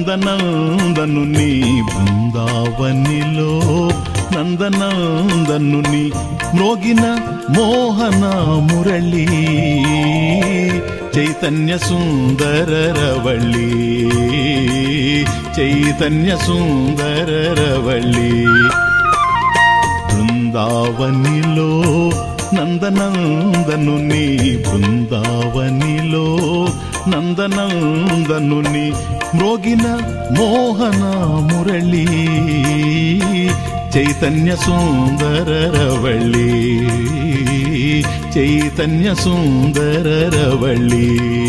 నందనందను నీ బృందావనిలో నందనందను నీ మ్రోగిన మోహన మురళి చైతన్య సుందర రవళి చైతన్య సుందర రవళి బృందావనిలో నందనందను నీ బృందావనిలో నందనందను నీ మ్రోగిన మోహన మురళి చైతన్య సుందర రవళి చైతన్య సుందర రవళి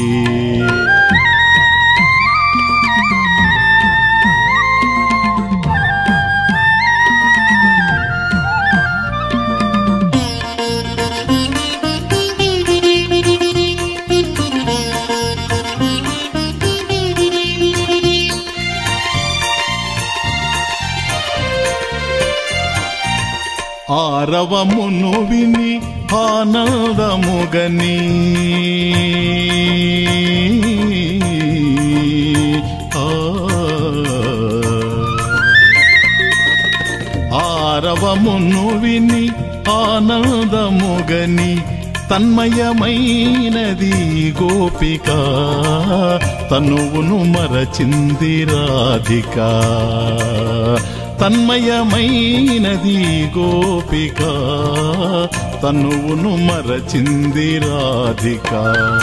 ఆరవమును విని ఆనందముగని ఆ. ఆరవమును విని ఆనందముగని తన్మయమైనది గోపిక తనువును మరచింది రాధిక తన్మయమైనది గోపిక తనువును మరచింది రాధిక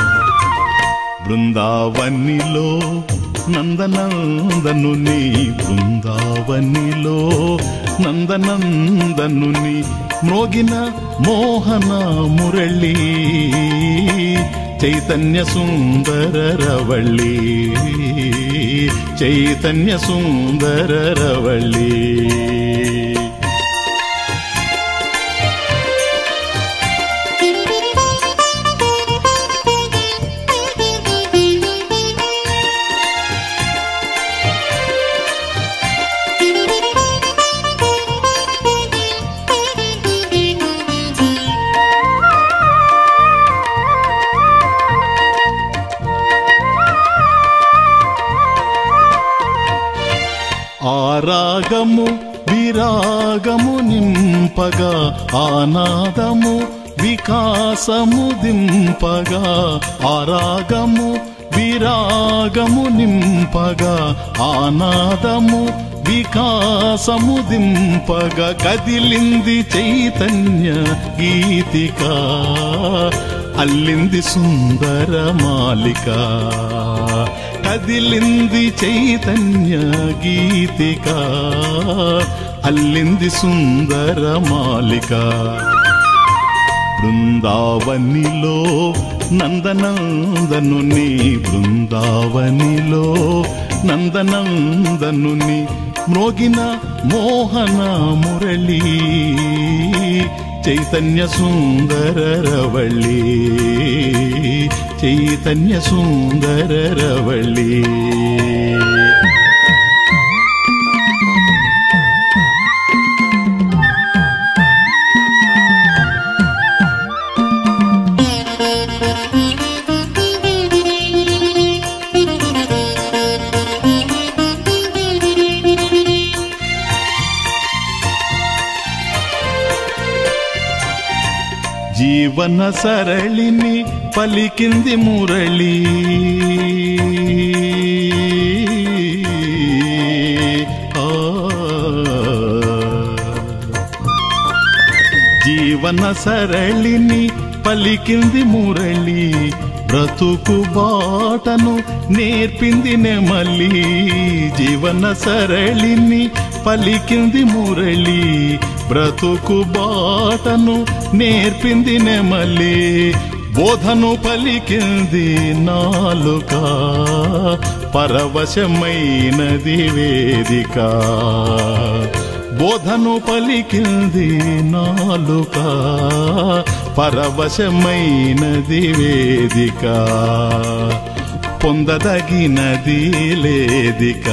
బృందావనిలో నందనందను నీ బృందావనిలో నందనందను నీ మ్రోగిన మోహన మురళి చైతన్య సుందర రవళి చైతన్య సుందర రవళి ఆరాగము విరాగము నింపగా ఆనాదము వికాసము దింపగా ఆరాగము విరాగము నింపగా ఆనాదము వికాసము దింపగా కదిలింది చైతన్య గీతిక అల్లింది సుందర మాలిక కదిలింది చైతన్య గీతిక అల్లింది సుందర మాలిక బృందావనిలో నందనందను నీ బృందావనిలో నందనందను నీ మ్రోగిన మోహన మురళి చైతన్య సుందర రవళి చైతన్య సుందర రవళి జీవన సరళిని పలికింది మురళి ఆ. జీవన సరళిని పలికింది మురళి బ్రతుకు బాటను నేర్పింది నెమలి జీవన సరళిని పలికింది మురళి బ్రతుకు బాటను నేర్పింది నెమలి బోధను పలికింది నాలుక పరవశమైనది వేదిక బోధను పలికింది నాలుక పరవశమైనది వేదిక పొందదగినది లేదిక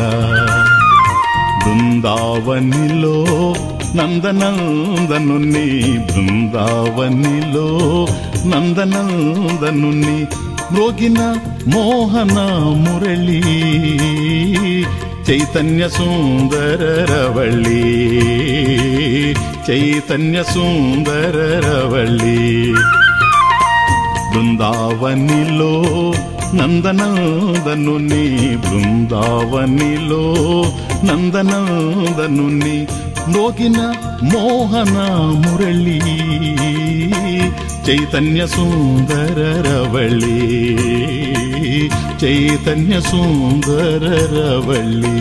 బృందావనిలో నందనందను నీ బృందావనిలో నందనందను నీ మ్రోగిన మోహన మురళి చైతన్య సుందరరవళ్ళి చైతన్య సుందరరవళ్ళి బృందావనిలో నందనందనుని బృందావనిలో నందనందనుని మోగిన మోహన మురళి చైతన్య సుందరరవళి చైతన్య సుందరరవళి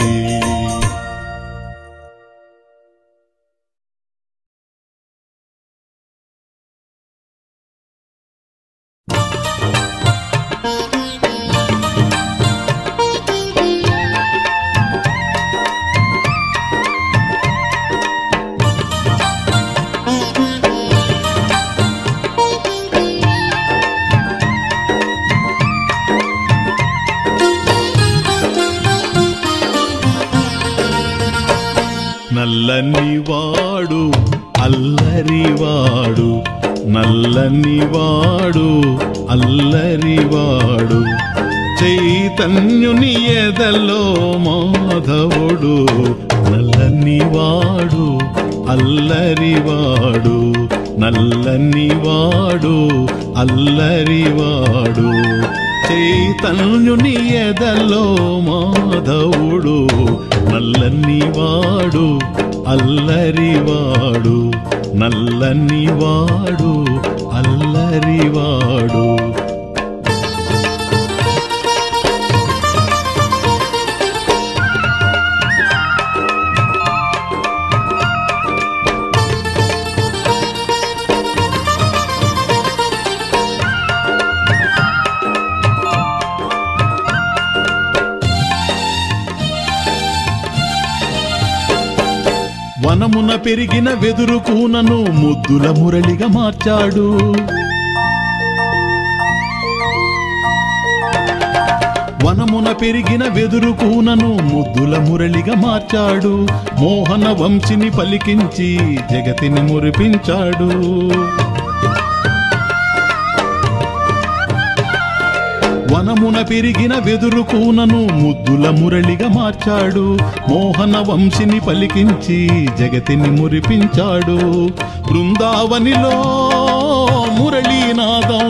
నల్లని వాడు అల్లరివాడు నల్లని వాడు అల్లరివాడు చైతన్యుని ఎదలో మాధవుడు నల్లని వాడు అల్లరివాడు నల్లని వాడు అల్లరివాడు చైతన్యుని ఎదలో మాధవుడు నల్లని వాడు అల్లరివాడు నల్లని వాడు అల్లరివాడు వనమున పెరిగిన వెదురు కూనను ముద్దుల మురళిగా మార్చాడు వనమున పెరిగిన వెదురు కూనను ముద్దుల మురళిగా మార్చాడు మోహన వంశిని పలికించి జగతిని మురిపించాడు వనమున పెరిగిన వెదురు కూనను ముద్దుల మురళిగా మార్చాడు మోహన వంశిని పలికించి జగతిని మురిపించాడు బృందావనిలో మురళీనాదం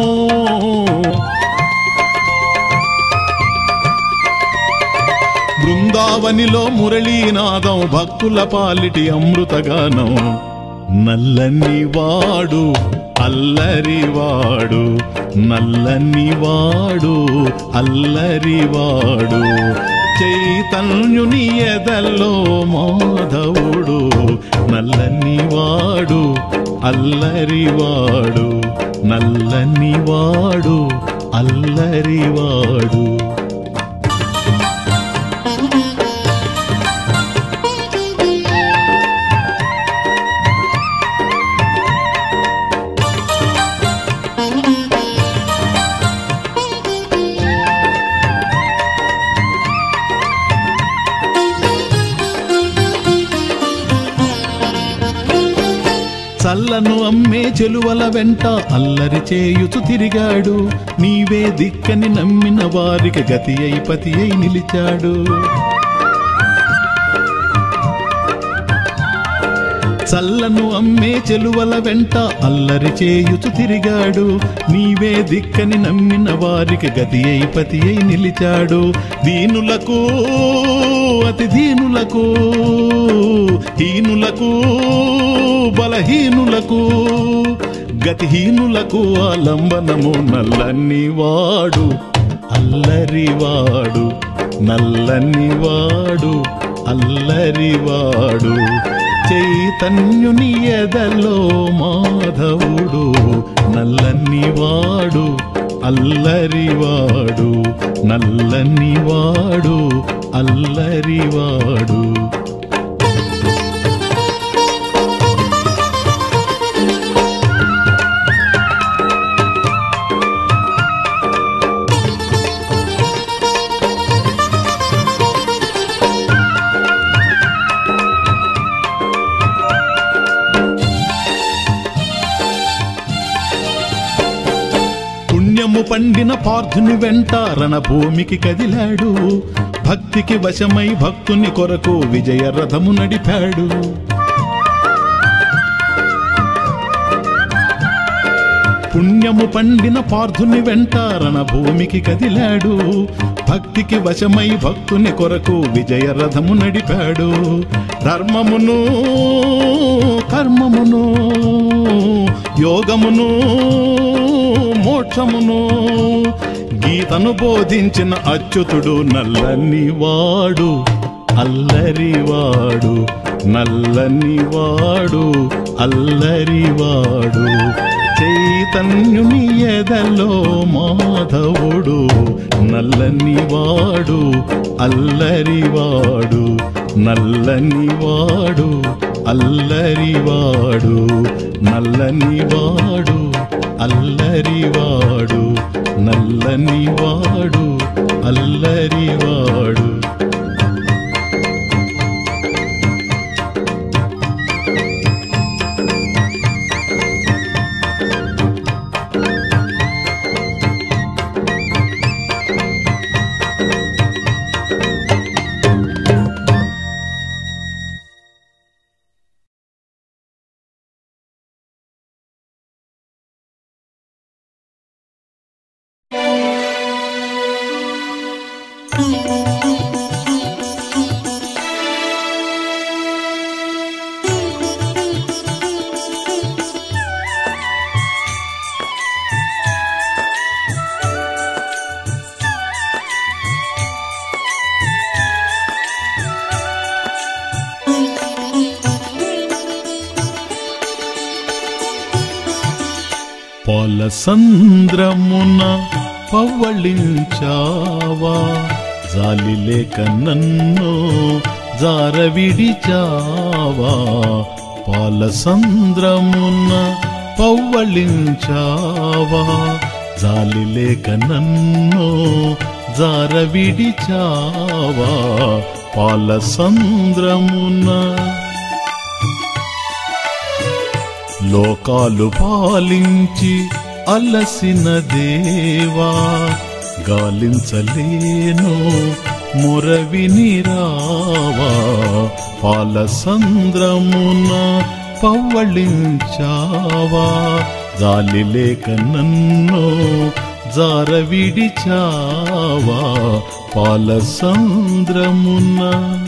బృందావనిలో మురళీనాదం భక్తుల పాలిటి అమృతగానం నల్లని వాడు అల్లరివాడు నల్లని వాడు అల్లరివాడు చైతన్యుని ఎదల్లో మాధవుడు నల్లని వాడు అల్లరివాడు నల్లని వాడు అల్లరివాడు చల్లను అమ్మే చెలువల వెంట అల్లరి చేయుచు తిరిగాడు నీవే దిక్కని నమ్మిన వారికి గతి అయి పతి అయి నిలిచాడు చల్లను అమ్మే చెలువల వెంట అల్లరి చేయుచు తిరిగాడు నీవే దిక్కని నమ్మిన వారికి గతి అయి పతి అయి నిలిచాడు దీనులకు అతి దీనులకు హీనులకు బలహీనులకు గతిహీనులకు ఆలంబనము నల్లని వాడు అల్లరివాడు నల్లని వాడు అల్లరివాడు చైతన్యుని ఎదలో మాధవుడు నల్లని వాడు అల్లరివాడు నల్లని వాడు అల్లరివాడు పుణ్యము పండిన పార్థుని వెంట రణభూమికి కదిలాడు భక్తికి వశమై భక్తుని కొరకు విజయ రథము నడిపాడు పుణ్యము పండిన పార్థుని వెంట రణభూమికి కదిలాడు భక్తికి వశమై భక్తుని కొరకు విజయ రథము నడిపాడు ధర్మమును కర్మమును యోగమును మోక్షమును గీతను బోధించిన అచ్యుతుడు నల్లని వాడు అల్లరివాడు నల్లని వాడు అల్లరివాడు చైతన్యుని ఎదలో మాధవుడు నల్లని వాడు అల్లరివాడు నల్లని వాడు అల్లరివాడు నల్లని వాడు అల్లరివాడు నల్లని వాడు అల్లరివాడు పాలసంద్రమున పవ్వళించావా జాలి లేక నన్ను జారవిడిచావా పాలసంద్రమున పవ్వళించావా జాలి లేక నన్ను జారవిడిచావా పాలసంద్రమున లోకాలు పాలించి అలసిన దేవా గాలించలేను మురవిని రావా పాలసంద్రమున పవ్వళించావా గాలి లేక నన్ను జారవిడిచావా పాలసంద్రమున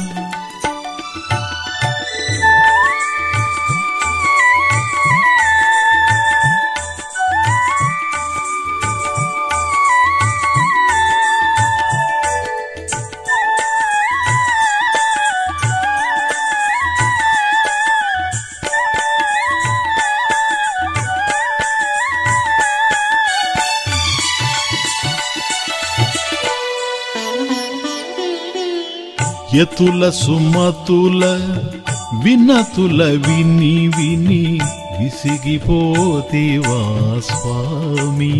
యతుల సుమతుల వినతుల విని విని విసిగిపోతివా స్వామి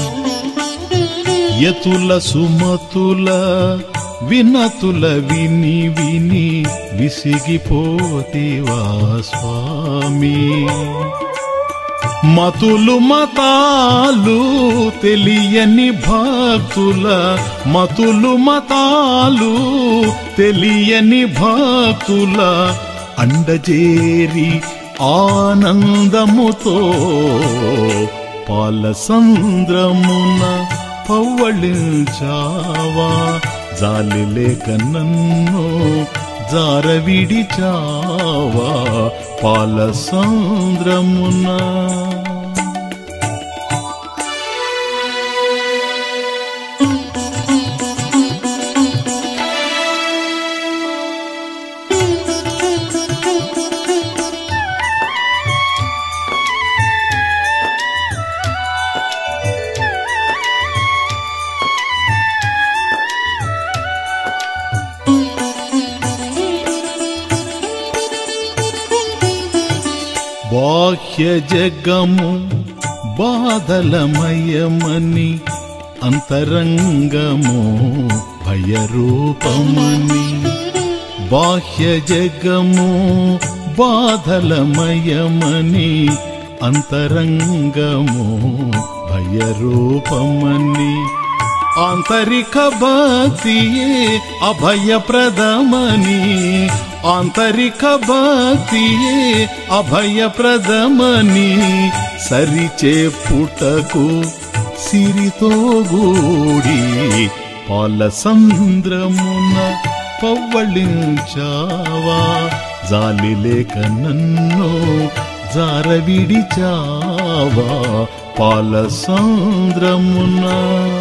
యతుల సుమతుల వినతుల విని విని విసిగిపోతివా స్వామి మతులు మతాలు తెలియని భక్తుల మతులు మతాలు తెలియని భక్తుల అండజేరి ఆనందముతో పాలసంద్రమున పవ్వళించావా జాలి లేక నన్ను జారవిడిచావా పాలసంద్రమున బాహ్య జగము బాధలమయమని అంతరంగము భయరూపమని బాహ్య జగము బాధలమయమని అంతరంగము భయరూపమని ఆంతరిక భక్తియే అభయప్రదమని ఆంతరిక భక్తియే అభయప్రదమని సరిచేపుటకు సిరితో గూడి పాలసంద్రమున పవ్వళించావా జాలి లేక నన్ను జారవిడిచావా పాలసంద్రమున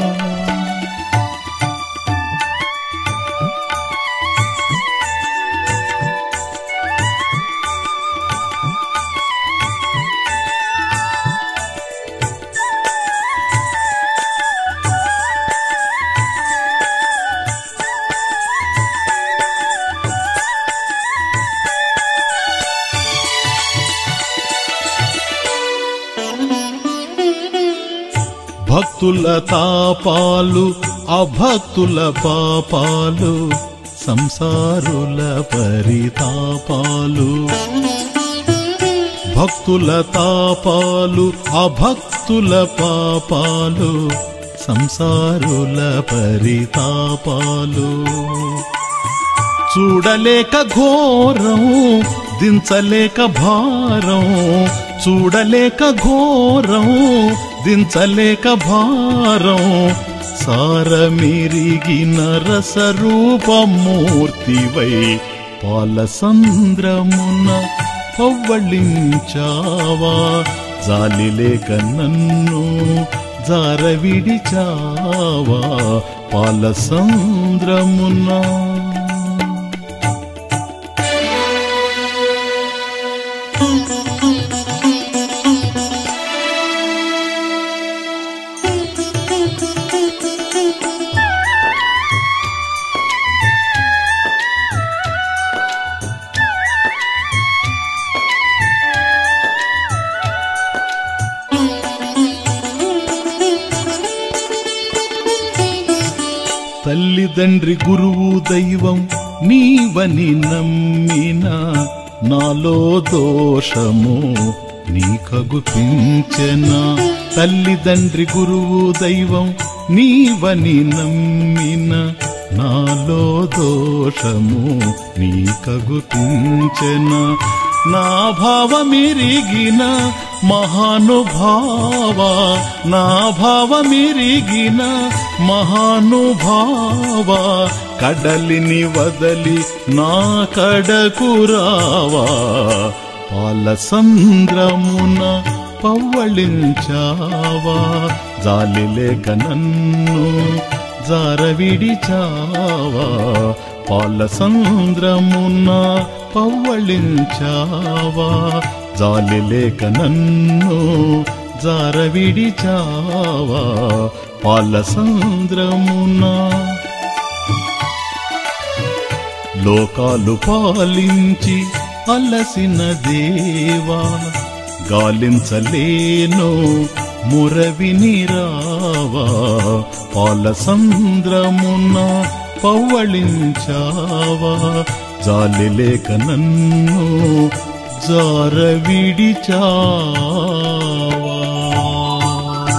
భక్తుల తాపాలు అభక్తుల పాపాలు సంసారుల పరితాపాలు భక్తుల తాపాలు అభక్తుల పాపాలు సంసారుల పరితాపాలు చూడలేక ఘోరం దించలేక భారం చూడలేక ఘోరం దించలేక భారం సారమిరిగిన రసరూపమూర్తివై పాలసంద్రమున పవ్వళించావా జాలి లేక నన్ను జారవిడిచావా పాలసంద్రమున తల్లిదండ్రి గురువు దైవం నీవని నమ్మిన నాలో దోషము నీకగుపించెన తల్లిదండ్రి గురువు దైవం నీవని నమ్మిన నాలో దోషము నీకగుపించెన నా భావమిరిగిన మహానుభావ నా భావమిరిగిన మహానుభావ కడలిని వదలి నా కడకురావా పాలసంద్రమున పవ్వళించావా జాలి లేక నన్ను జారవిడిచావా పాలసంద్రమున పవ్వళించావా జాలి లేక నన్ను జారవిడిచావా పాలసంద్రమున లోకాలు పాలించి అలసిన దేవా గాలించలేను మురవిని రావా పాలసంద్రమున పవ్వళించావా జాలి లేక నన్ను జారవిడిచావా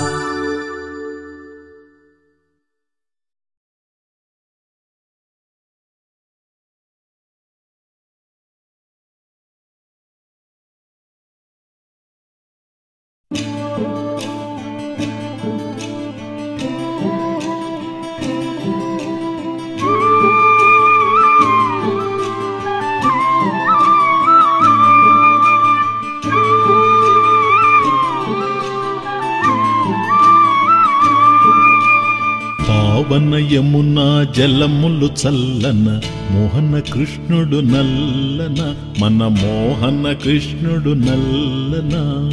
పావన యమున జలములు చల్లన మోహన కృష్ణుడు నల్లన మన మోహన కృష్ణుడు నల్లన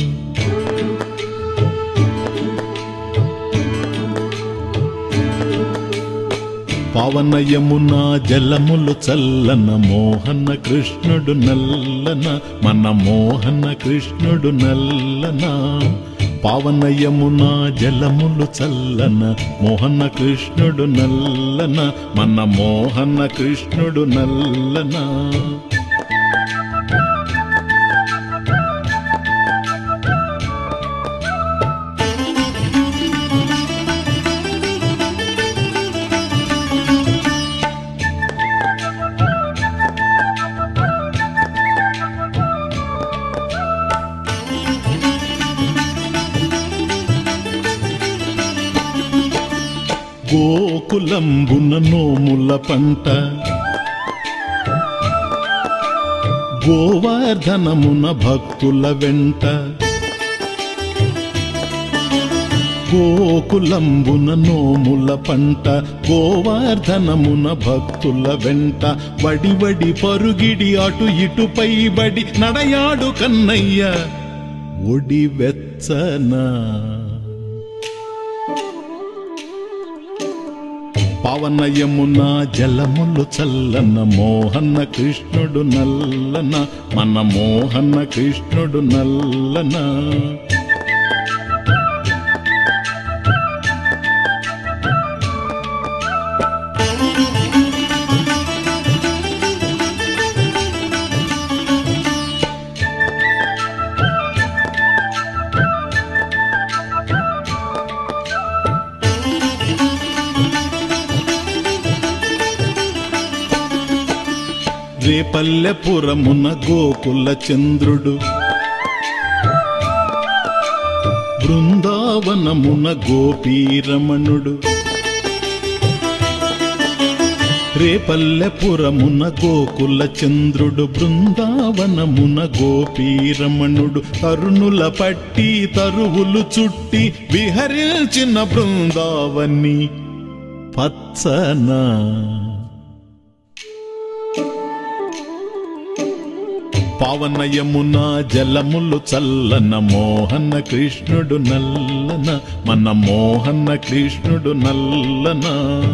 పావన యమున జలములు చల్లన మోహన కృష్ణుడు నల్లన మన మోహన కృష్ణుడు నల్లన పావన యమున జలములు చల్లన మోహన కృష్ణుడు నల్లన మన మోహన కృష్ణుడు నల్లన గోకులంబున నోముల పంట గోవర్ధనమున భక్తుల వెంట గోకులంబున నోముల పంట గోవర్ధనమున భక్తుల వెంట వడి వడి పరుగిడి అటు ఇటు పైబడి నడయాడు కన్నయ్య ఒడి వెచ్చనా పవనయమున జలములు చల్లన మోహన్న కృష్ణుడు నల్లన మన మోహన్న కృష్ణుడు నల్లన రేపల్లెపురమున గోకుల చంద్రుడు బృందావనమున గోపీరమణుడు రేపల్లెపురమున గోకుల చంద్రుడు బృందావనమున గోపీరమణుడు తరుణుల పట్టి తరువులు చుట్టి విహరించిన బృందావని పచ్చనా పవనయమున జలములు చల్లన మోహన కృష్ణుడు నల్లన మన మోహన కృష్ణుడు నల్లన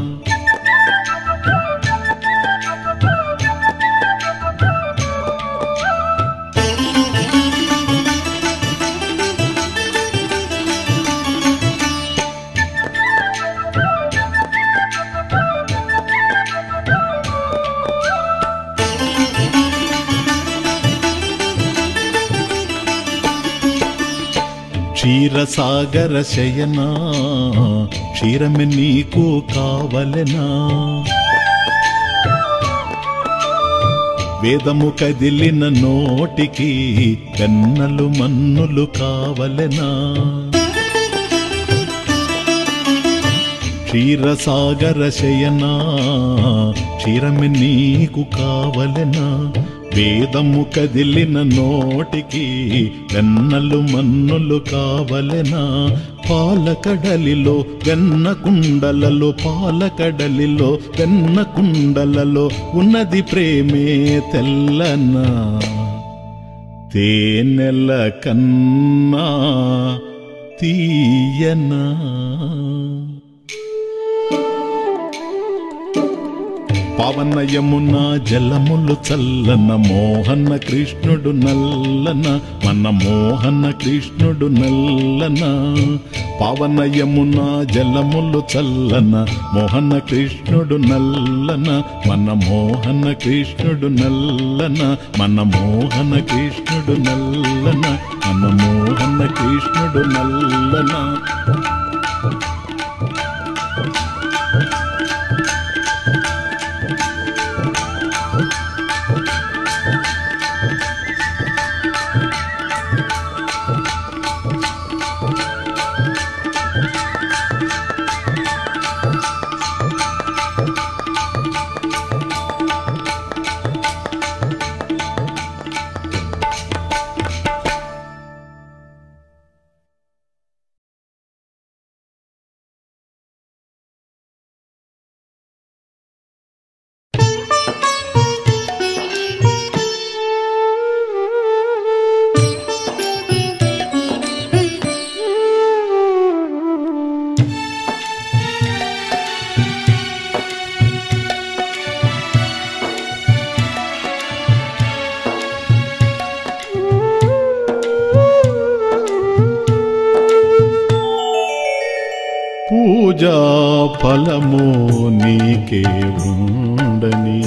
క్షీరసాగర శయనా క్షీరమి నీకు కావలెనా వేదము కదిలిన నోటికి కన్నలు మన్నులు కావలెనా క్షీరసాగర శయనా క్షీరమి నీకు కావలెనా వేదము కదిలిన నోటికి వెన్నలు మన్నులు కావలెనా పాలకడలిలో వెన్న కుండలలో పాలకడలిలో వెన్న కుండలలో ఉన్నది ప్రేమే తెల్లనా తేనెల కన్నా తీయనా పవనయమున జలములు చల్లన మోహన కృష్ణుడు నల్లన మన మోహన కృష్ణుడు నల్లన పవనయమున జలములు చల్లన మోహన కృష్ణుడు నల్లన మన మోహన కృష్ణుడు నల్లన మన మోహన కృష్ణుడు నల్లన మన మోహన కృష్ణుడు నల్లన పూజా ఫలము నీకే ఉండని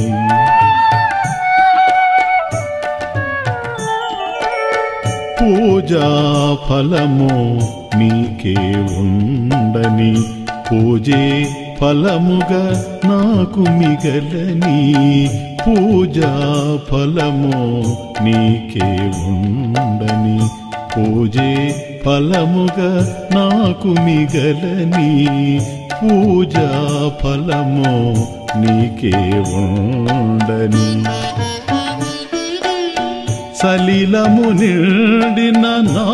పూజా ఫలము నీకే ఉండని పూజే ఫలముగా నాకు మిగలని పూజా ఫలము నీకే ఉండని పూజే ఫలముగా నాకు మిగలని పూజా ఫలము నీకే ఉండని సలిలము నిండిన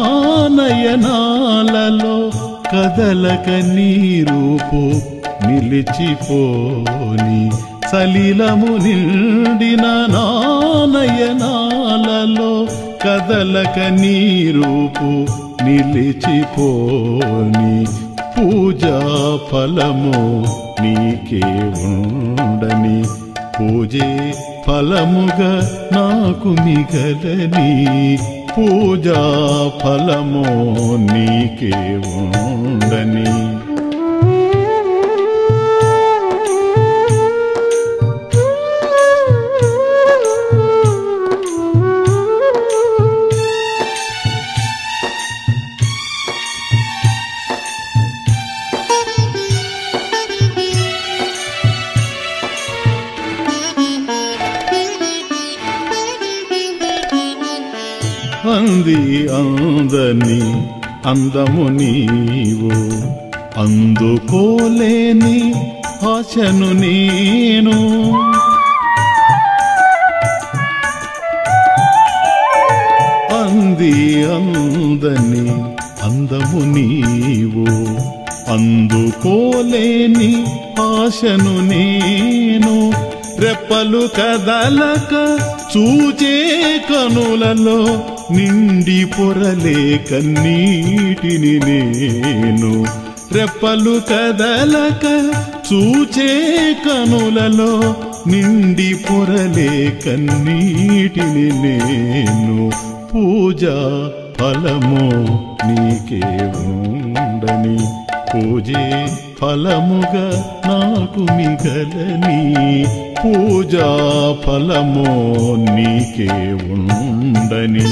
నానయనాలలో కదలక నీ రూపు నిలిచిపోని సలిలము నిండిన నానయనాలలో కదలక నీ రూపు నిలిచిపోని పూజా ఫలము నీకే ఉండని పూజే ఫలముగా నాకు మిగలని పూజా ఫలము నీకే ఉండని అంది అందని అందము నీవు అందుకోలేని ఆశను నేను అంది అందని అందము నీవు అందుకోలేని ఆశను నేను రెప్పలు కదలక చూచే కనులలో నిండి పొరలే కన్నీటిని నేను రెప్పలు కదలక చూచే కనులలో నిండి పొరలే కన్నీటిని నేను పూజా ఫలము నీకే ఉండని పూజే ఫలముగా నాకు మిగలని పూజా ఫలము నీకే ఉండని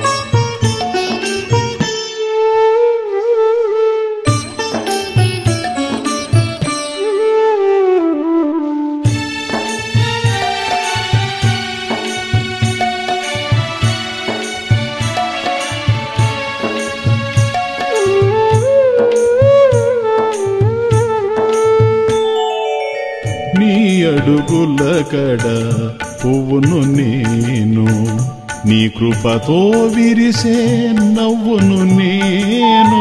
నీ అడుగుల కడ పువ్వును నేను నీ కృపతో విరిసే నవ్వును నేను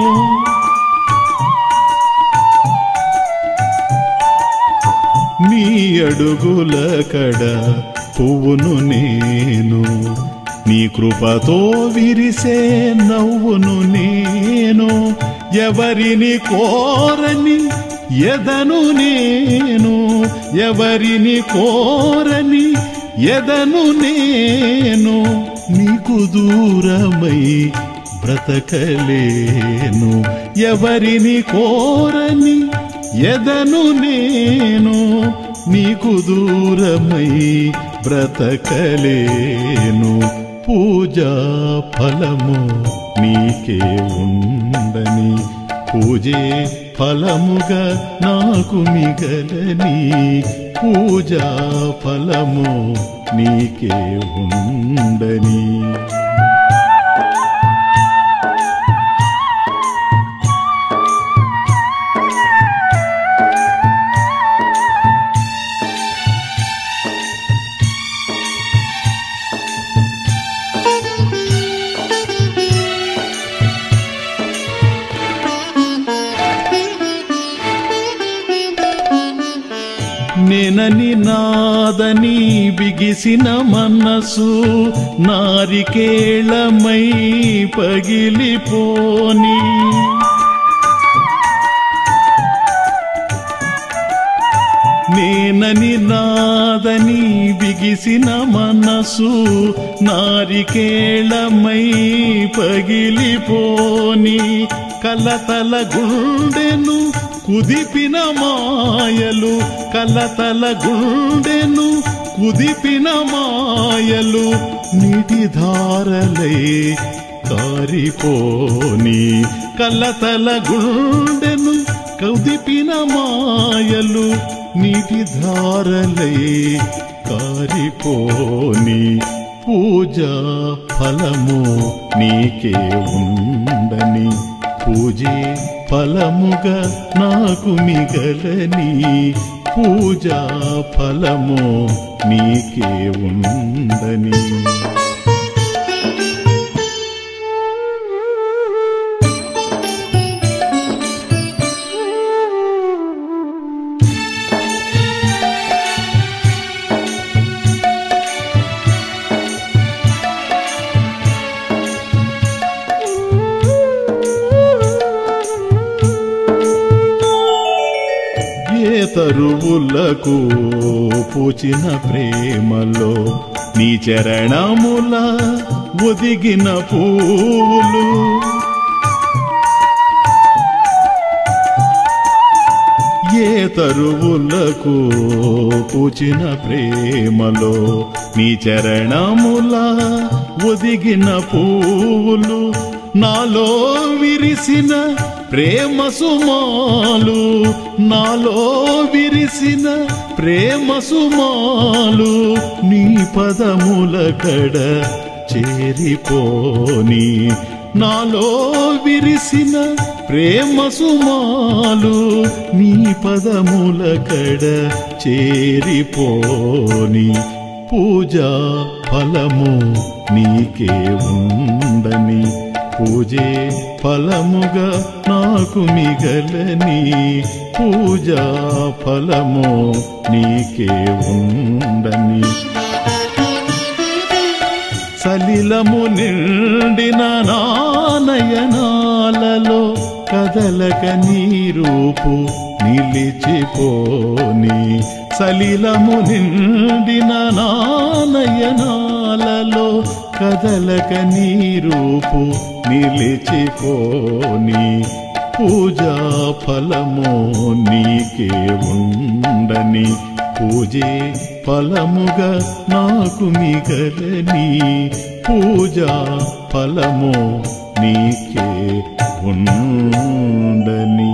నీ అడుగుల కడ పువ్వును నేను నీ కృపతో విరిసే నవ్వును నేను ఎవరిని కోరని ఎదను నేను ఎవరిని కోరని ఎదను నేను నీకు దూరమై బ్రతకలేను ఎవరిని కోరని ఎదను నేను నీకు దూరమై బ్రతకలేను పూజా ఫలము నీకే ఉండని పూజే ఫలముగా నాకు మిగలని పూజా ఫలము నీకే ఉండని నేనని నాదని బిగిసిన మనసు నారికేళమై పగిలిపోని నేనని నాదని బిగిసిన మనసు నారికేళమై పగిలిపోని కలతల గుండెను కుదిపిన మాయలు కలతల గుండెను కుదిపిన మాయలు నీటి ధారలై కారిపోని కలతల గుండెను కదిపిన మాయలు నీటి ధారలై కారిపోని పూజా ఫలము నీకే ఉండని పూజే ఫలముగా నాకు మిగలని పూజా ఫలము నీకే ఉందని ఏ తరువులకు పూచిన ప్రేమలో నీ చరణముల ఒదిగిన పూలు ఏ తరువులకు పూచిన ప్రేమలో నీ చరణముల ఒదిగిన పూలు నాలో విరిసిన ప్రేమ సుమాలు నాలో విరిసిన ప్రేమ సుమాలు నీ పదముల కడ చేరిపోని నాలో విరిసిన ప్రేమ సుమాలు నీ పదముల కడ చేరిపోని పూజా ఫలము నీకే ఉండని పూజే ఫలముగా నాకు మిగలని పూజా ఫలము నీకే ఉండని సలిలము నిండిన నానయనాలలో కదలక నీ రూపు నిలిచిపోని సలిలము నిండిన నానయనాలలో కదలక నీ రూపు నిలిచిపోని పూజా ఫలము నీకే ఉండని పూజే ఫలముగా నాకు మిగలని పూజా ఫలము నీకే ఉండని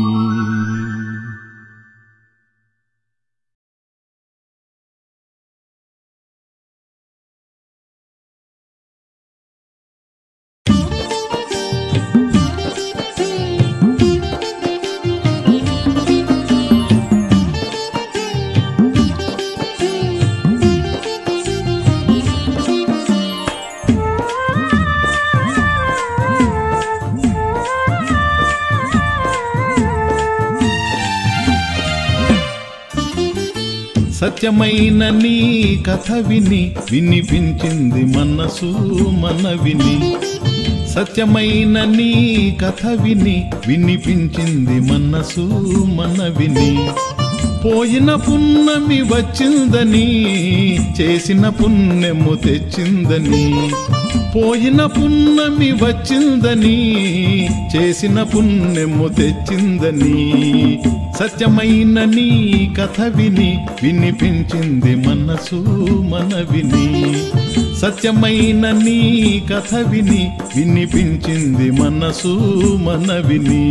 సత్యమైన నీ కథ విని వినిపించింది మనసు మన విని సత్యమైన నీ కథ విని వినిపించింది మనసు మన విని పోయిన పున్నమి వచ్చిందని చేసిన పుణ్యము తెచ్చిందని పోయిన పున్నమి వచ్చిందని చేసిన పుణ్యము తెచ్చిందని సత్యమైన నీ కథ విని వినిపించింది మనసు మన విని సత్యమైన నీ కథ విని వినిపించింది మనసు మన విని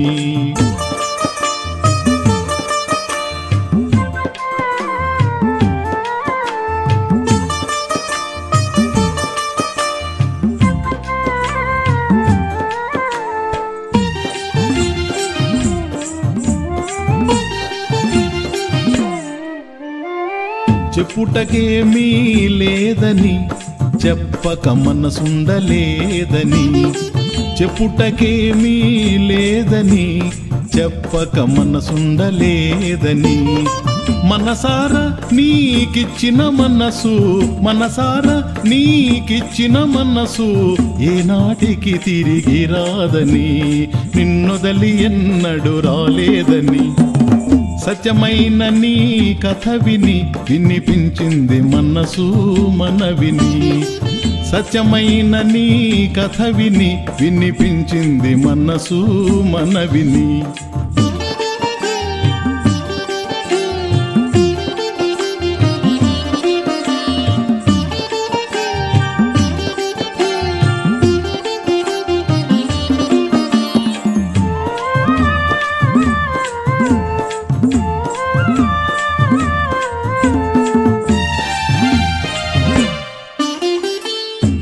చెప్పుటకేమీ లేదని చెప్పక మనసుండలేదని చెప్పుటకేమీ లేదని చెప్పక మనసుండలేదని మనసారా నీకిచ్చిన మనసు మనసారా నీకిచ్చిన మనసు ఏనాటికి తిరిగి రాదని నిన్నొదలి ఎన్నడు రాలేదని సత్యమైన నీ కథ విని వినిపించింది మనసు మన విని సత్యమైన నీ కథ విని వినిపించింది మనసు మన విని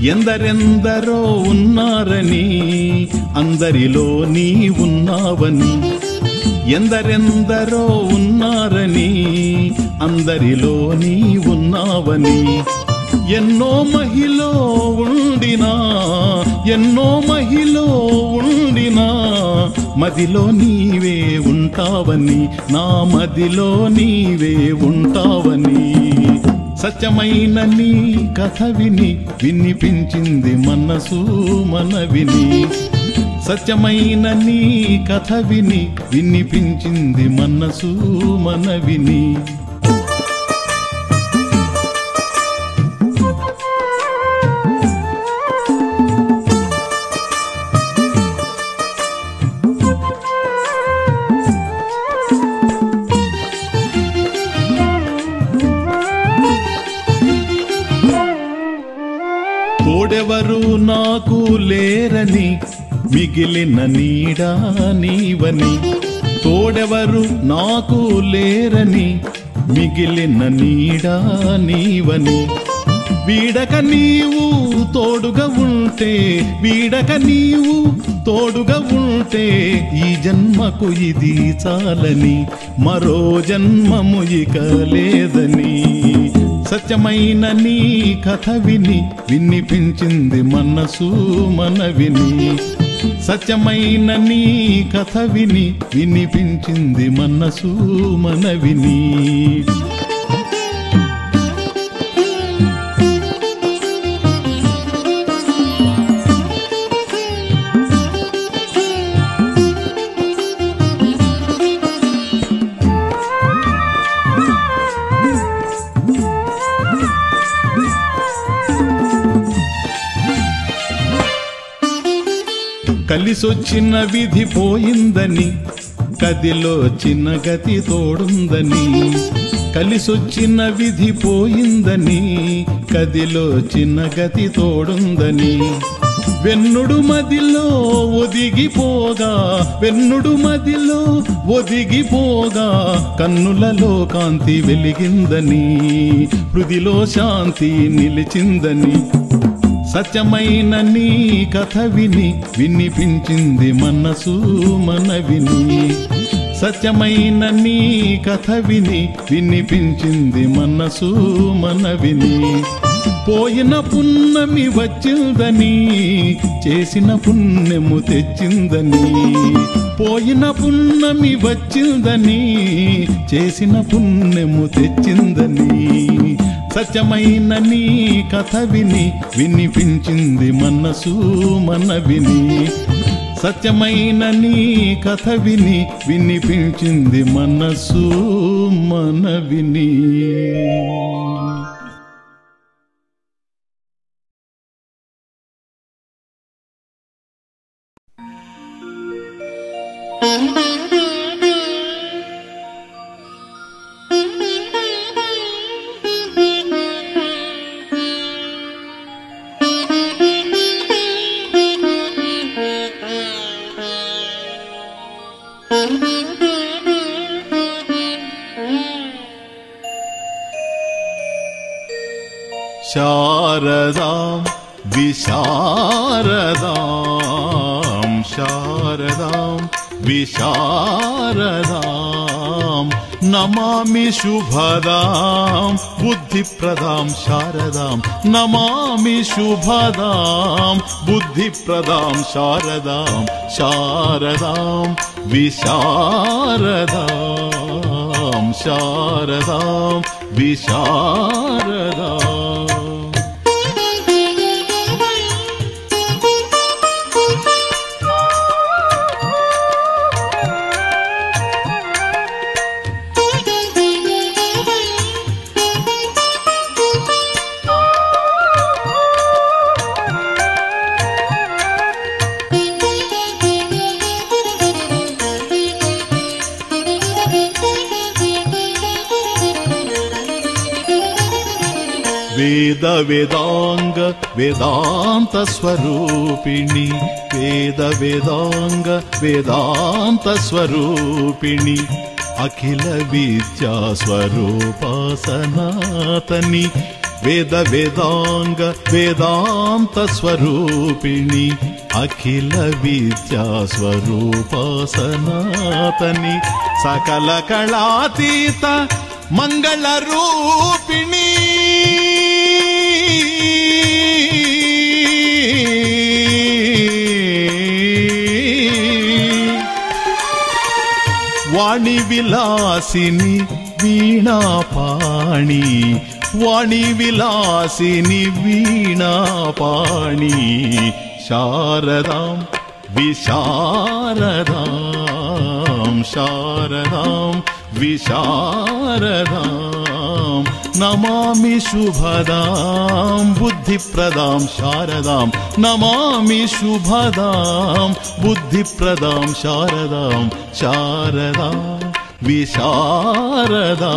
ఎందరెందరో ఉన్నారని అందరిలో నీ ఉన్నావని ఎందరెందరో ఉన్నారని అందరిలో నీ ఉన్నావని ఎన్నో మహిలో ఉండినా ఎన్నో మహిలో ఉండినా మదిలో నీవే ఉంటావని నా మదిలో నీవే ఉంటావని సత్యమైన నీ కథ విని వినిపించింది మనసు మన విని సత్యమైన నీ కథ విని వినిపించింది మనసు మన విని తోడెవరు నాకు లేరని మిగిలిన నీడా నీవని తోడెవరు నాకు లేరని మిగిలిన నీడా నీవని వీడక నీవు తోడుగా ఉంటే వీడక నీవు తోడుగా ఉంటే ఈ జన్మకు ఇది చాలని మరో జన్మము ఇక లేదని సత్యమైన నీ కథ విని వినిపించింది మనసు మన విని సత్యమైన నీ కథ విని వినిపించింది మనసు మన విని కలిసొచ్చిన విధి పోయిందని కదిలో చిన్న గతి తోడుందని కలిసొచ్చిన విధి పోయిందని కదిలో చిన్న గతి తోడుందని వెన్నుడు మదిలో ఒదిగిపోగా వెన్నుడు మదిలో ఒదిగిపోగా కన్నులలో కాంతి వెలిగిందని హృదిలో శాంతి నిలిచిందని సత్యమైన నీ కథ విని వినిపించింది మనసు మన విని సత్యమైన నీ కథ విని వినిపించింది మనసు మన విని పోయిన పున్నమి వచ్చిందని చేసిన పుణ్యము తెచ్చిందని పోయిన పున్నమి వచ్చిందని చేసిన పుణ్యము తెచ్చిందని సత్యమైన నీ కథ విని వినిపించింది మనసు మన విని సత్యమైన నీ కథ విని వినిపించింది మనసు మన విని శారదాం విశారదాం శారదాం విశారదాం నమామి శుభదాం బుద్ధిప్రదాం శారదాం నమామి శుభదాం బుద్ధిప్రదాం శారదాం శారదాం విశారదాం శారదాం విశారదాం వేద వేదాంగ వేదాంత స్వరూపిణి వేద వేదాంగ వేదాంత స్వరూపిణి అఖిల విద్యా స్వరూప సనాతని వేద వేదాంగ వేదాంత స్వరూపిణి అఖిల విద్యా స్వరూప సనాతని సకల కళాతీత మంగళ రూపిణి వాణి విలాసిని వీణాపాణి వాణి విలాసిని వీణాపాణి శారదాం విశారదాం శారదాం విశారదాం నమామి శుభదాం బుద్ధిప్రదాం శారదాం నమామి శుభదాం బుద్ధిప్రదాం శారదాం శారదా విశారదా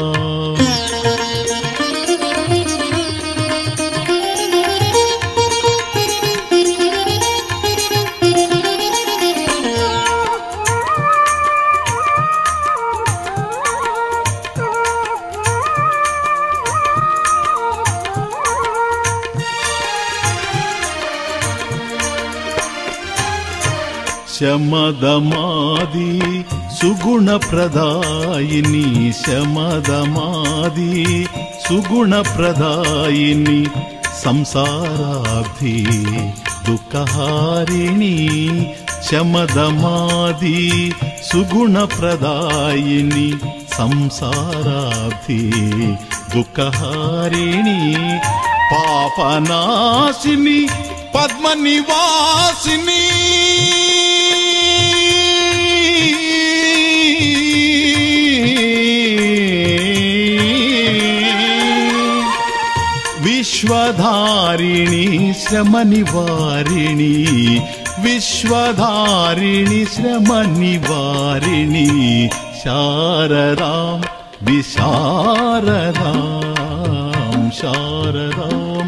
శమదమాది సుగుణప్రదాయిని శమదమాది సుగుణప్రదాయిని సంసారాబ్ధి దుఃఖహారిణి శమదమాది సుగుణప్రదాయిని సంసారాబ్ధి దుఃఖహారిణి పాపనాశిని పద్మనివాసిని విశ్వధారిణి శ్రమ నివారిణి విశ్వధారిణి శ్రమ నివారిణి శారదాం విశారదాం శారదాం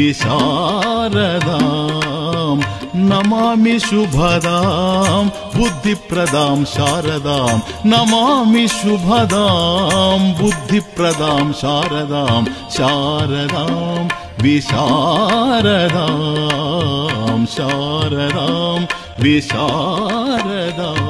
విశారదాం నమామి శుభదాం బుద్ధిప్రదాం శారదాం నమామి శుభదాం బుద్ధిప్రదాం శారదాం శారదాం విశారదాం శారదాం విశారదాం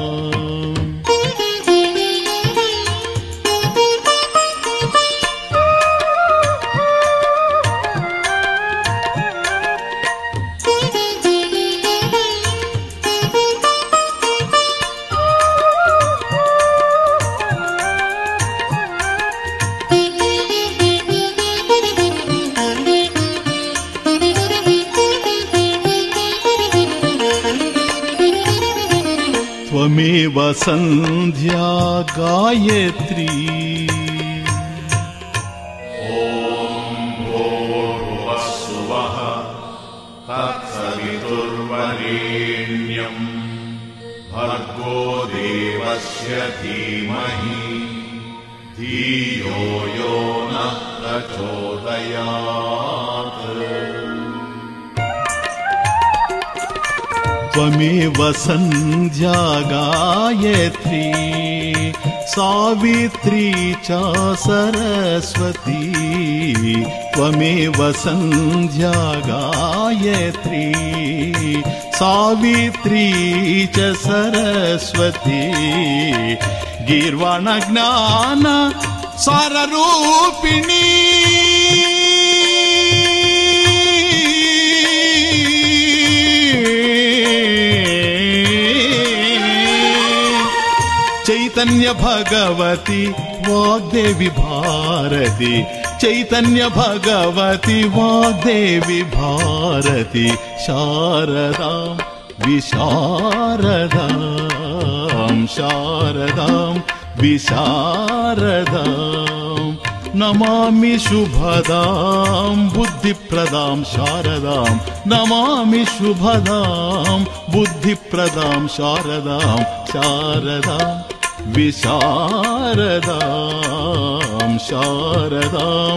त्वमेव सन्ध्या गायत्री तत्सवितुर्वरेण्यम् भर्गो देवस्य धीमहि धियो यो नः प्रचोदयात् त्वमेव सन्ध्या गायत्री सावित्री च सरस्वती त्वमेव सन्ध्या गायत्री सावित्री च सरस्वती गीर्वाणज्ञान साररूपिणी చైతన్య భగవతి వాగ్దేవి భారతి చైతన్య భగవతి వాగ్దేవి భారతి శారదాం విశారదాం శారదాం విశారదాం నమామి శుభదాం బుద్ధిప్రదాం శారదాం నమామి శుభదాం బుద్ధిప్రదాం శారదాం శారదాం విశారదాం శారదాం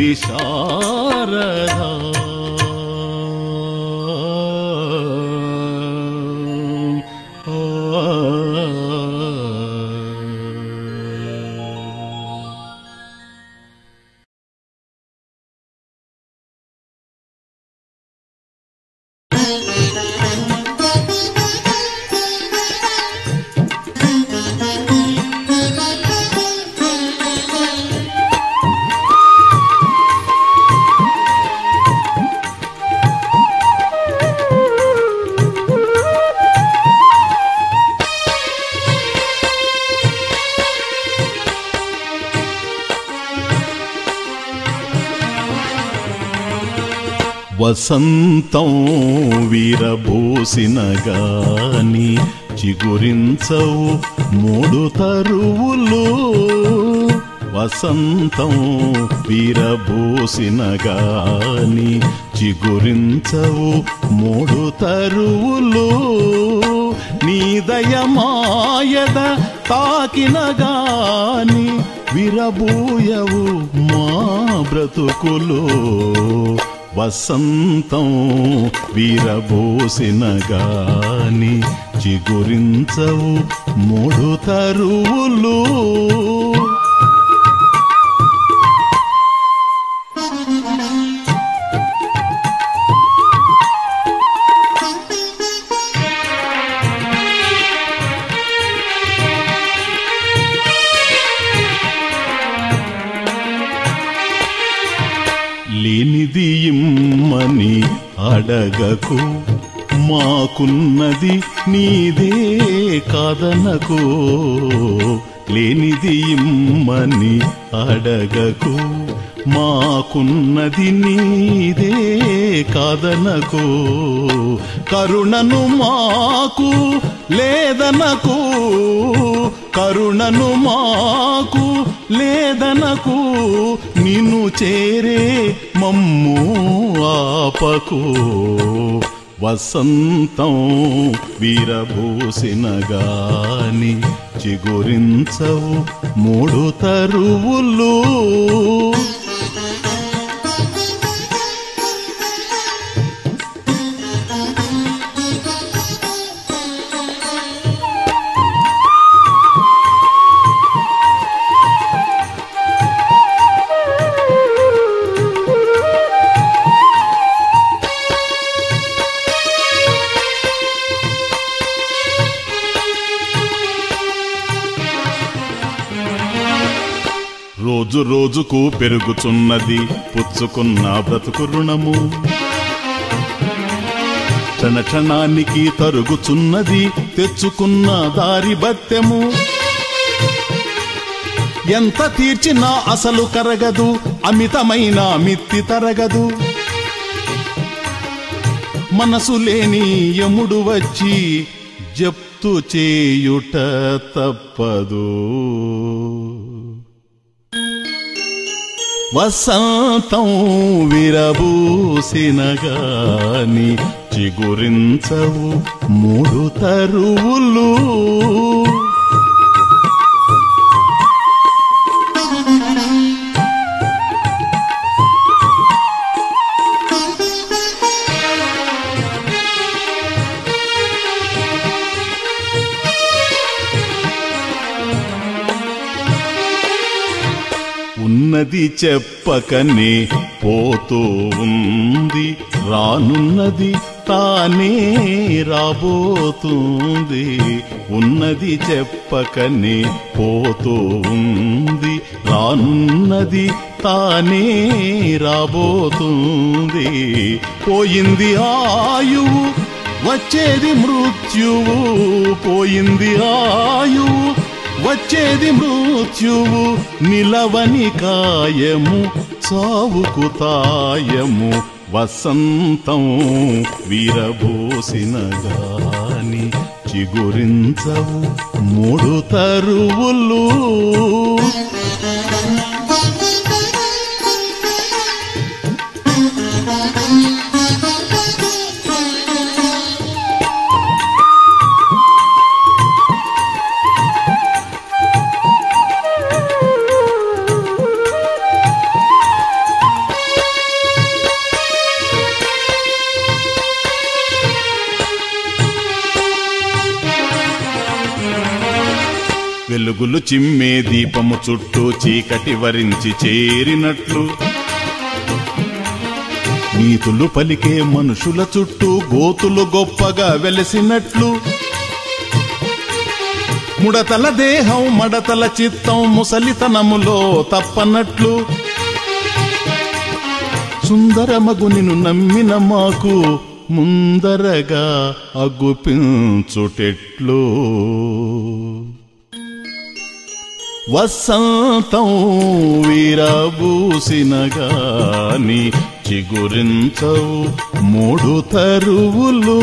విశారదాం వసంతం వీరబోసిన గాని చిగురించవు మూడు తరువులు వసంతం వీరబోసిన గాని చిగురించవు మూడు తరువులు నీ దయమాయద తాకిన గాని విరబూయవు మా బ్రతుకులు వసంతం వీరబోసిన గాని చిగురించవు మూడు తరువులు లేనిది ఇమ్మని అడగకు మాకున్నది నీదే కాదనకు లేనిది ఇమ్మని అడగకు మాకున్నది నీదే కాదనకు కరుణను మాకు లేదనకు కరుణను మాకు లేదనకు నిన్ను చేరే మమ్ము ఆపకు వసంతం వీరభూసిన గాని చిగురించవు మూడు తరువులు రోజు రోజుకు పెరుగుచున్నది పుచ్చుకున్న బ్రతుకు రుణము క్షణ క్షణానికి తరుగుచున్నది తెచ్చుకున్న దారి బత్తెము ఎంత తీర్చినా అసలు కరగదు అమితమైన మిత్తి తరగదు మనసు లేని యముడు వచ్చి జప్తు చేయుట తప్పదు వసంతం విరబూసిన గాని చిగురించవు మూడు తరువులు ఉన్నది చెప్పకనే పోతూ ఉంది రానున్నది తానే రాబోతుంది ఉన్నది చెప్పకనే పోతూ ఉంది రానున్నది తానే రాబోతుంది పోయింది ఆయువు వచ్చేది మృత్యువు పోయింది ఆయువు వచ్చేది మృత్యువు నిలవని కాయము సావుకు తాయము వసంతం వీరబోసిన గాని చిగురించవు మూడు తరువులు వెలుగులు చిమ్మే దీపము చుట్టూ చీకటి వరించి చేరినట్లు నీతులు పలికే మనుషుల చుట్టూ గోతులు గొప్పగా వెలసినట్లు ముడతల దేహం మడతల చిత్తం ముసలితనములో తప్పనట్లు సుందరమగు నిన్ను నమ్మిన మాకు ముందరగా అగుపించుటెట్లు వసంతం వీరబూసిన గాని చిగురించవు మూడు తరువులు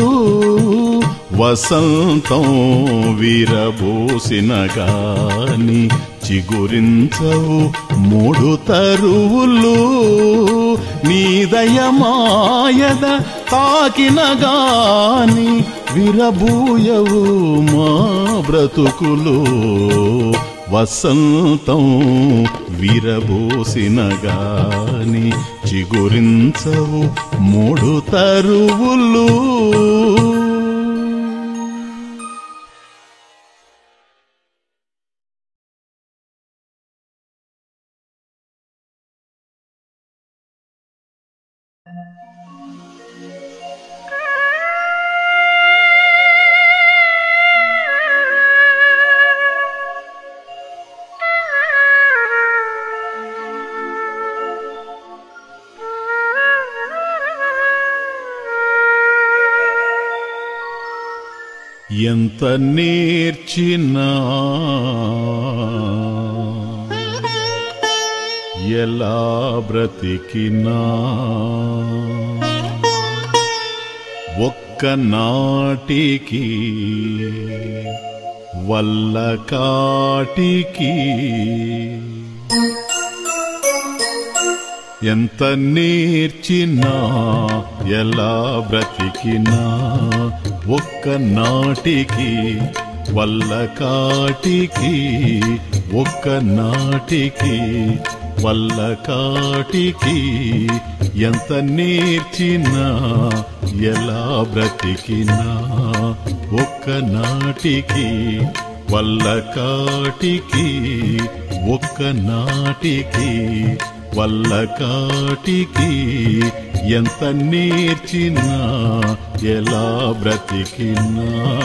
వసంతం వీరబూసిన గాని చిగురించవు మూడు తరువులు నీదయమాయద తాకిన గాని విరబూయవు మా బ్రతుకులు వసంతం విరబోసిన గాని చిగురించవు మూడు తరువులు ఎంత నేర్చినా ఎలా బ్రతికినా ఒక్క నాటికి వల్ల కాటికి ఎంత నేర్చినా ఎలా బ్రతికినా ఒక్క నాటికి వల్ల కాటికి ఒక్క నాటికి వల్ల కాటికి ఎంత నేర్చినా ఎలా బ్రతికినా ఒక్క నాటికి వల్ల కాటికి ఒక్క నాటికి వల్ల కాటికి ఎంత నేర్చినా ఎలా బ్రతికినా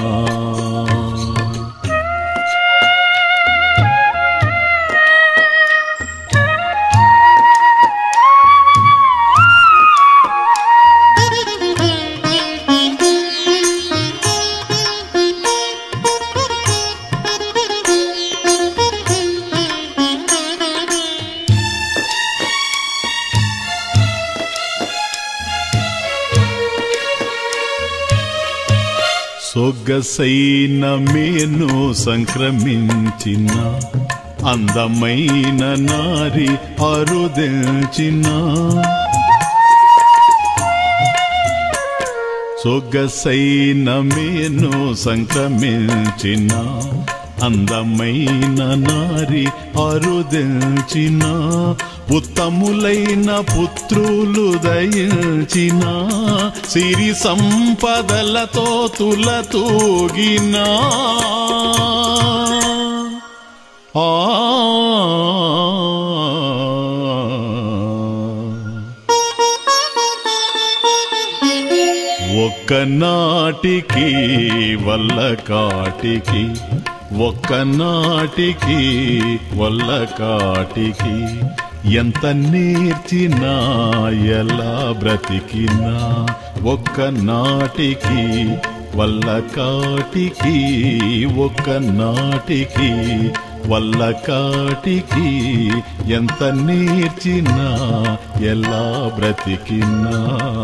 సొగసైన మేను సంక్రమించిన అందమైన నారి అరుదించిన సొగసైన మేను సంక్రమించిన అందమైన నారి అరుదించిన ఉత్తములైన పుత్రులు దయించిన సిరి సంపదలతో తులతూగినా ఆ ఒక్క నాటికి వల్ల కాటికి ఒక్క నాటికి వల్ల కాటికి ఎంత నేర్చినా ఎలా బ్రతికినా ఒక్క నాటికి వల్ల కాటికి ఒక్క నాటికి వల్ల కాటికి ఎంత నేర్చినా ఎలా బ్రతికినా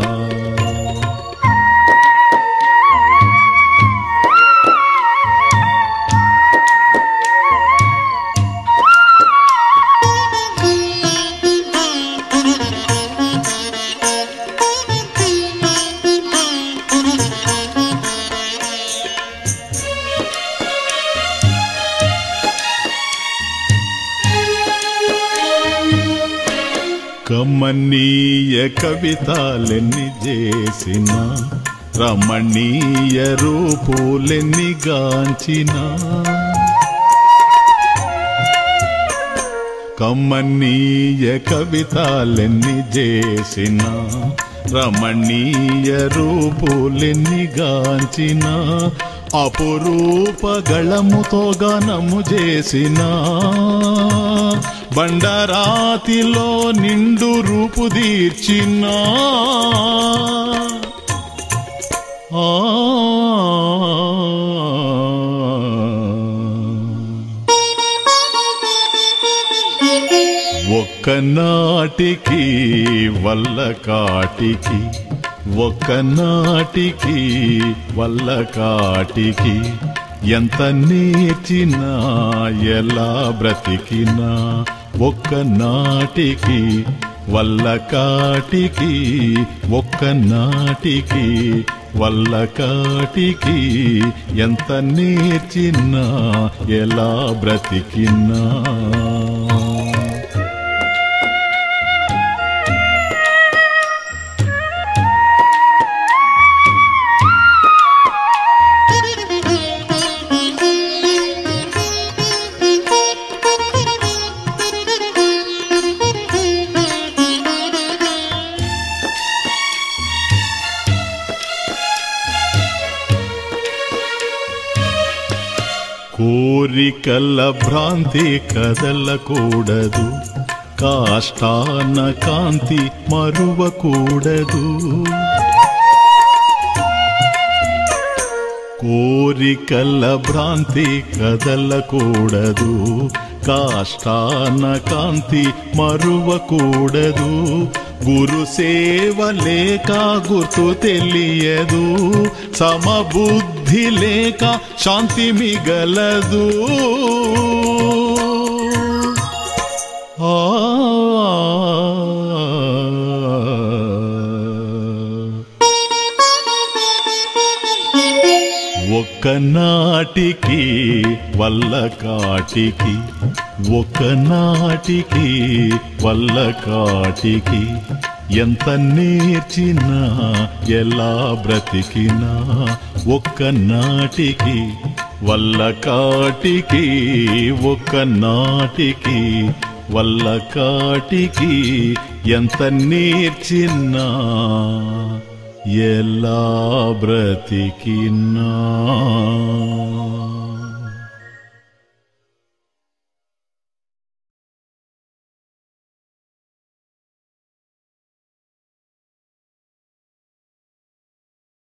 కమనీయ కవితలెన్ని చేసిన రమణీయ రూపులెన్ని గాంచిన కమనీయ కవితలెన్ని చేసిన రమణీయ రూపులెన్ని గాంచిన అపురూపగళముతో గానము చేసిన బండరాతిలో నిండు రూపు తీర్చిన ఆ ఒకనాటికి వల్ల కాటికి ఒకనాటికి వల్ల కాటికి ఎంత నేర్చినా ఎలా బ్రతికినా ఒక్కనాటికి వల్ల కాటికి ఒక్కనాటికి వల్ల కాటికి ఎంత నేర్చినా ఎలా బ్రతికినా కోరికల భ్రాంతి కదలకూడదు కాష్టాన కాంతి మరువకూడదు కోరికల భ్రాంతి కదలకూడదు కాష్టాన కాంతి మరువకూడదు గురు సేవ లేక గుర్తు తెలియదు సమబుద్ధి లేక శాంతి మిగలదు ఆ ఒక్కనాటికి వల్ల కాటికి ఒకనాటికి వల్ల కాటికి ఎంత నేర్చినా ఎలా బ్రతికినా ఒక్కనాటికి వల్ల కాటికి ఒకనాటికి వల్ల కాటికి ఎంత నేర్చినా ఎలా బ్రతికినా